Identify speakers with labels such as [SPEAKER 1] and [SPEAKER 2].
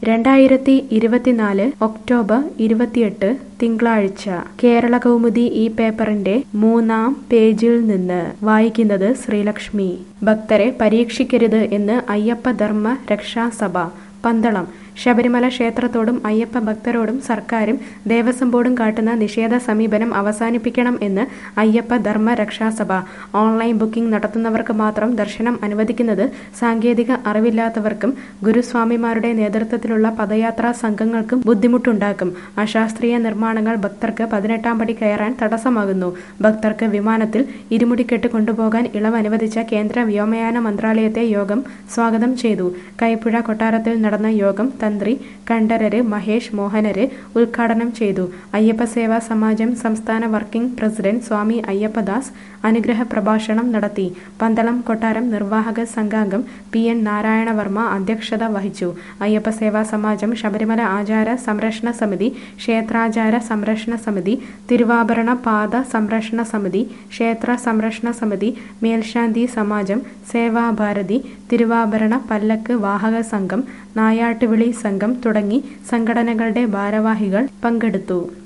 [SPEAKER 1] രണ്ടായിരത്തി ഇരുപത്തിനാല് ഒക്ടോബർ ഇരുപത്തിയെട്ട് തിങ്കളാഴ്ച കേരള കൗമുദി ഈ പേപ്പറിന്റെ മൂന്നാം പേജിൽ നിന്ന് വായിക്കുന്നത് ശ്രീലക്ഷ്മി ഭക്തരെ പരീക്ഷിക്കരുത് എന്ന് അയ്യപ്പ ധർമ്മ രക്ഷാസഭ പന്തളം ശബരിമല ക്ഷേത്രത്തോടും അയ്യപ്പ ഭക്തരോടും സർക്കാരും ദേവസ്വം ബോർഡും കാട്ടുന്ന നിഷേധ സമീപനം അവസാനിപ്പിക്കണം എന്ന് അയ്യപ്പ ധർമ്മ രക്ഷാസഭ ഓൺലൈൻ ബുക്കിംഗ് നടത്തുന്നവർക്ക് മാത്രം ദർശനം അനുവദിക്കുന്നത് സാങ്കേതിക അറിവില്ലാത്തവർക്കും ഗുരുസ്വാമിമാരുടെ നേതൃത്വത്തിലുള്ള പദയാത്രാ സംഘങ്ങൾക്കും ബുദ്ധിമുട്ടുണ്ടാക്കും അശാസ്ത്രീയ നിർമ്മാണങ്ങൾ ഭക്തർക്ക് പതിനെട്ടാം പടി കയറാൻ തടസ്സമാകുന്നു ഭക്തർക്ക് വിമാനത്തിൽ ഇരുമുടിക്കെട്ട് കൊണ്ടുപോകാൻ ഇളവ് അനുവദിച്ച കേന്ദ്ര വ്യോമയാന മന്ത്രാലയത്തെ യോഗം സ്വാഗതം ചെയ്തു കൈപ്പുഴ കൊട്ടാരത്തിൽ നടന്ന യോഗം തന്ത്രി കണ്ഠരര് മഹേഷ് മോഹനര് ഉദ്ഘാടനം ചെയ്തു അയ്യപ്പ സേവാ സമാജം സംസ്ഥാന വർക്കിംഗ് പ്രസിഡന്റ് സ്വാമി അയ്യപ്പദാസ് അനുഗ്രഹ പ്രഭാഷണം നടത്തി പന്തളം കൊട്ടാരം നിർവാഹക സംഘാംഗം പി എൻ നാരായണവർമ്മ അധ്യക്ഷത വഹിച്ചു അയ്യപ്പ സേവാ സമാജം ശബരിമല ആചാര സംരക്ഷണ സമിതി ക്ഷേത്രാചാര സംരക്ഷണ സമിതി തിരുവാഭരണ പാത സംരക്ഷണ സമിതി ക്ഷേത്ര സംരക്ഷണ സമിതി മേൽശാന്തി സമാജം സേവാഭാരതി തിരുവാഭരണ പല്ലക്ക് വാഹക സംഘം നായാട്ടുവിളി സംഘം തുടങ്ങി സംഘടനകളുടെ ഭാരവാഹികൾ പങ്കെടുത്തു